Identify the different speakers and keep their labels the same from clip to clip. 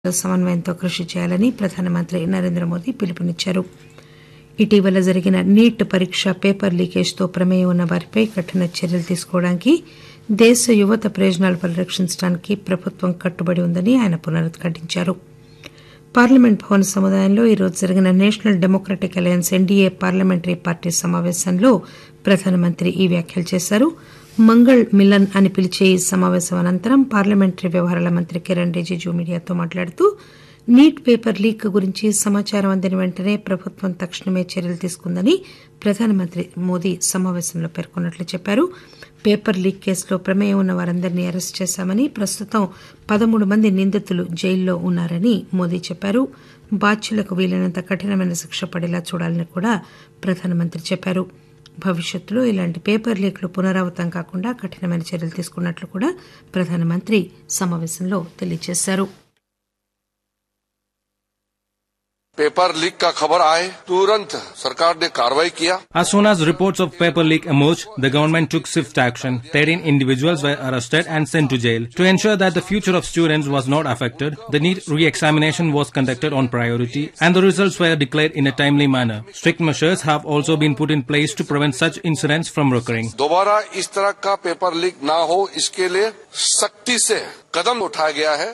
Speaker 1: సమన్వయంతో కృషి చేయాలని ప్రధానమంత్రి నరేంద్ర మోదీ పిలుపునిచ్చారు ఇటీవల జరిగిన నీట్ పరీక్ష పేపర్ లీకేజ్తో ప్రమేయం ఉన్న వారిపై కఠిన చర్యలు తీసుకోవడానికి దేశ యువత ప్రయోజనాలు పరిరక్షించడానికి ప్రభుత్వం కట్టుబడి ఉందని ఆయన పునరుద్ఘాటించారు పార్లమెంట్ భవన్ సముదాయంలో ఈరోజు జరిగిన National Democratic Alliance NDA parliamentary party సమావేశంలో ప్రధానమంత్రి ఈ వ్యాఖ్యలు చేశారు మంగళ్ మిలన్ అని పిలిచే ఈ సమావేశం అనంతరం పార్లమెంటరీ వ్యవహారాల మంత్రి కిరణ్ రిజిజు మీడియాతో మాట్లాడుతూ నీట్ పేపర్ లీక్ గురించి సమాచారం అందిన వెంటనే ప్రభుత్వం తక్షణమే చర్యలు తీసుకుందని ప్రధానమంత్రి మోదీ సమావేశంలో పేర్కొన్నట్లు చెప్పారు పేపర్ లీక్ కేసులో ప్రమేయం ఉన్న వారందరినీ అరెస్టు చేశామని ప్రస్తుతం పదమూడు మంది నిందితులు జైల్లో ఉన్నారని మోదీ చెప్పారు బాధ్యులకు వీలైనంత కఠినమైన శిక్ష పడేలా చూడాలని కూడా ప్రధానమంత్రి చెప్పారు భవిష్యత్తులో ఇలాంటి పేపర్ లీక్లు పునరావృతం కాకుండా కఠినమైన చర్యలు తీసుకున్నట్లు కూడా ప్రధానమంత్రి సమావేశంలో తెలియజేశారు
Speaker 2: पेपर लीक का खबर आए तुरंत सरकार ने कार्रवाई किया
Speaker 3: As soon as reports of paper leak emerged, the government took swift action. 13 individuals were arrested and sent to jail. To ensure that the future of students was not affected, the NEET re-examination was conducted on priority and the results were declared in a timely manner. Strict measures have also been put in place to prevent such incidents from recurring.
Speaker 2: दोबारा इस तरह का paper leak ना हो इसके लिए सख्ती से कदम उठाया गया है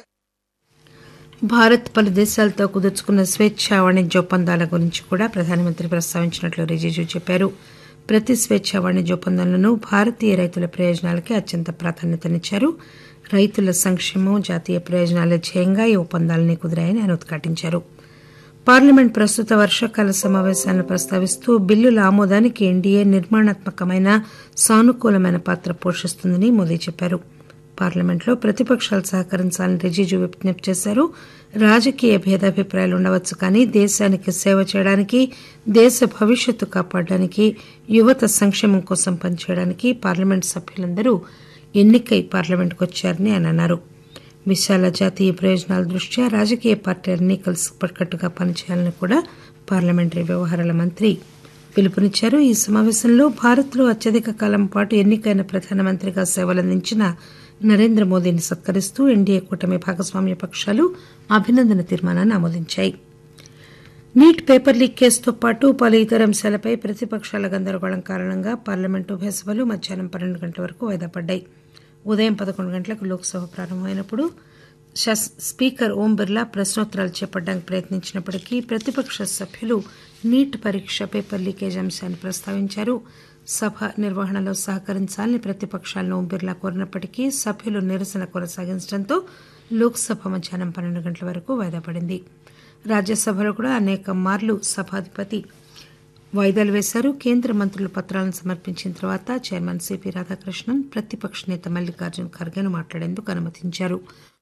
Speaker 1: భారత్ పలు దేశాలతో కుదుర్చుకున్న స్వేచ్ఛా వాణిజ్య ఒప్పందాల గురించి కూడా ప్రధానమంత్రి ప్రస్తావించినట్లు రిజిజు చెప్పారు ప్రతి స్వేచ్ఛా వాణిజ్య ఒప్పందంలోనూ భారతీయ రైతుల ప్రయోజనాలకే అత్యంత ప్రాధాన్యతనిచ్చారు రైతుల సంక్షేమం జాతీయ ప్రయోజనాల ధ్యేయంగా ఈ ఒప్పందాలని కుదిరాయని ఆయన ఉద్ఘాటించారు పార్లమెంట్ ప్రస్తుత వర్షాకాల సమావేశాలను ప్రస్తావిస్తూ బిల్లుల ఆమోదానికి ఎన్డీఏ నిర్మాణాత్మకమైన సానుకూలమైన పాత్ర పోషిస్తుందని మోదీ చెప్పారు పార్లమెంట్లో ప్రతిపక్షాలు సహకరించాలని రిజిజు విజ్ఞప్తి చేశారు రాజకీయ భేదాభిప్రాయాలు ఉండవచ్చు కానీ దేశానికి సేవ చేయడానికి దేశ భవిష్యత్తు కాపాడడానికి యువత సంక్షేమం కోసం పనిచేయడానికి పార్లమెంట్ సభ్యులందరూ ఎన్నికై పార్లమెంట్కు వచ్చారని ఆయన అన్నారు విశాల జాతీయ ప్రయోజనాల దృష్ట్యా రాజకీయ పార్టీలన్నీ కలిసికట్టుగా పనిచేయాలని కూడా పార్లమెంటరీ వ్యవహారాల మంత్రి పిలుపునిచ్చారు ఈ సమావేశంలో భారత్లో అత్యధిక కాలం పాటు ఎన్నికైన ప్రధానమంత్రిగా సేవలందించిన నరేంద్ర మోదీని సత్కరిస్తూ ఎన్డీఏ కూటమి భాగస్వామ్య పక్షాలు అభినందన తీర్మానాన్ని ఆమోదించాయి నీట్ పేపర్ లీక్ కేసుతో పాటు పలు ఇతర అంశాలపై ప్రతిపక్షాల గందరగోళం కారణంగా పార్లమెంటు ఉభయ సభలు మధ్యాహ్నం పన్నెండు గంటల వరకు వాయిదా పడ్డాయి ఉదయం పదకొండు గంటలకు లోక్సభ ప్రారంభమైనప్పుడు శాస- స్పీకర్ ఓం బిర్లా ప్రశ్నోత్తరాలు చేపట్టడానికి ప్రయత్నించినప్పటికీ ప్రతిపక్ష సభ్యులు నీట్ పరీక్ష పేపర్ లీకేజ్ అంశాన్ని ప్రస్తావించారు సభ నిర్వహణలో సహకరించాలని ప్రతిపక్షాలను ఓం బిర్లా కోరినప్పటికీ సభ్యులు నిరసన కొనసాగించడంతో లోక్సభ మధ్యాహ్నం పన్నెండు గంటల వరకు వాయిదా పడింది రాజ్యసభలో కూడా అనేక మార్లు సభాధిపతి వాయిదాలు వేశారు కేంద్ర మంత్రులు పత్రాలను సమర్పించిన తర్వాత చైర్మన్ సిపి రాధాకృష్ణన్ ప్రతిపక్ష నేత మల్లికార్జున్ ఖర్గేను మాట్లాడేందుకు అనుమతించారు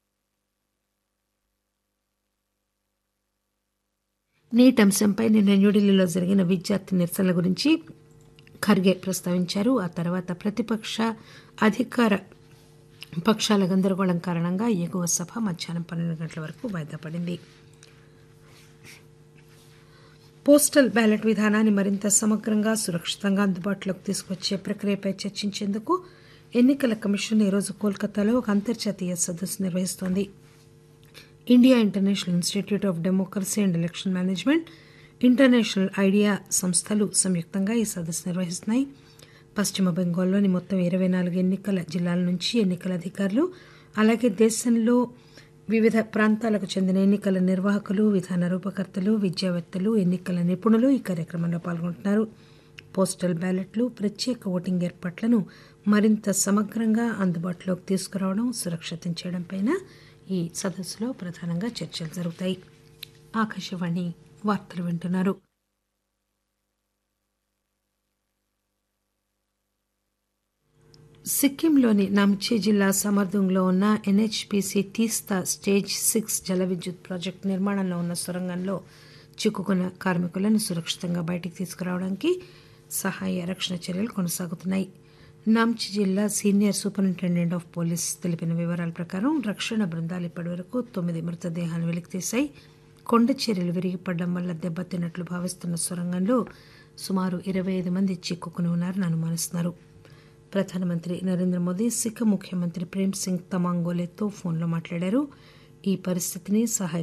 Speaker 1: నీట్ అంశంపై నిన్న న్యూఢిల్లీలో జరిగిన విద్యార్థి నిరసనల గురించి ఖర్గే ప్రస్తావించారు ఆ తర్వాత ప్రతిపక్ష అధికార పక్షాల గందరగోళం కారణంగా ఎగువ సభ మధ్యాహ్నం పన్నెండు గంటల వరకు వాయిదా పడింది పోస్టల్ బ్యాలెట్ విధానాన్ని మరింత సమగ్రంగా సురక్షితంగా అందుబాటులోకి తీసుకొచ్చే ప్రక్రియపై చర్చించేందుకు ఎన్నికల కమిషన్ ఈరోజు కోల్కతాలో ఒక అంతర్జాతీయ సదస్సు నిర్వహిస్తోంది India International Institute of Democracy and Election Management International IDEA సంస్థలు సంయుక్తంగా ఈ సదస్సు నిర్వహిస్తున్నాయి పశ్చిమ బెంగాల్లోని మొత్తం ఇరవై నాలుగు ఎన్నికల జిల్లాల నుంచి ఎన్నికల అధికారులు అలాగే దేశంలో వివిధ ప్రాంతాలకు చెందిన ఎన్నికల నిర్వాహకులు విధాన రూపకర్తలు విద్యావేత్తలు ఎన్నికల నిపుణులు ఈ కార్యక్రమంలో పాల్గొంటున్నారు పోస్టల్ బ్యాలెట్లు ప్రత్యేక ఓటింగ్ ఏర్పాట్లను మరింత సమగ్రంగా అందుబాటులోకి తీసుకురావడం సురక్షితం చేయడంపై ఈ సదస్సులో ప్రధానంగా చర్చలు జరుగుతాయి ఆకాశవాణి వార్తలు వింటున్నారు సిక్కింలోని నామ్చే జిల్లా సమర్దుంగ్లో ఉన్న ఎన్హెచ్పిసి తీస్తా స్టేజ్ సిక్స్ జల విద్యుత్ ప్రాజెక్టు నిర్మాణంలో ఉన్న సొరంగంలో చిక్కుకున్న కార్మికులను సురక్షితంగా బయటికి తీసుకురావడానికి సహాయ రక్షణ చర్యలు కొనసాగుతున్నాయి నామ్చి జిల్లా సీనియర్ సూపరింటెండెంట్ ఆఫ్ పోలీస్ తెలిపిన వివరాల ప్రకారం రక్షణ బృందాలు ఇప్పటివరకు తొమ్మిది మృతదేహాలను వెలికితీశాయి కొండ చర్యలు విరిగిపడడం వల్ల దెబ్బతిన్నట్లు భావిస్తున్న సొరంగంలో సుమారు ఇరవై ఐదు మంది చిక్కుకుని ఉన్నారని అనుమానిస్తున్నారు ప్రధానమంత్రి నరేంద్ర మోదీ సిక్కిం ముఖ్యమంత్రి ప్రేమ్ సింగ్ తమాంగోలేతో ఫోన్లో మాట్లాడారు ఈ పరిస్థితిని సహాయ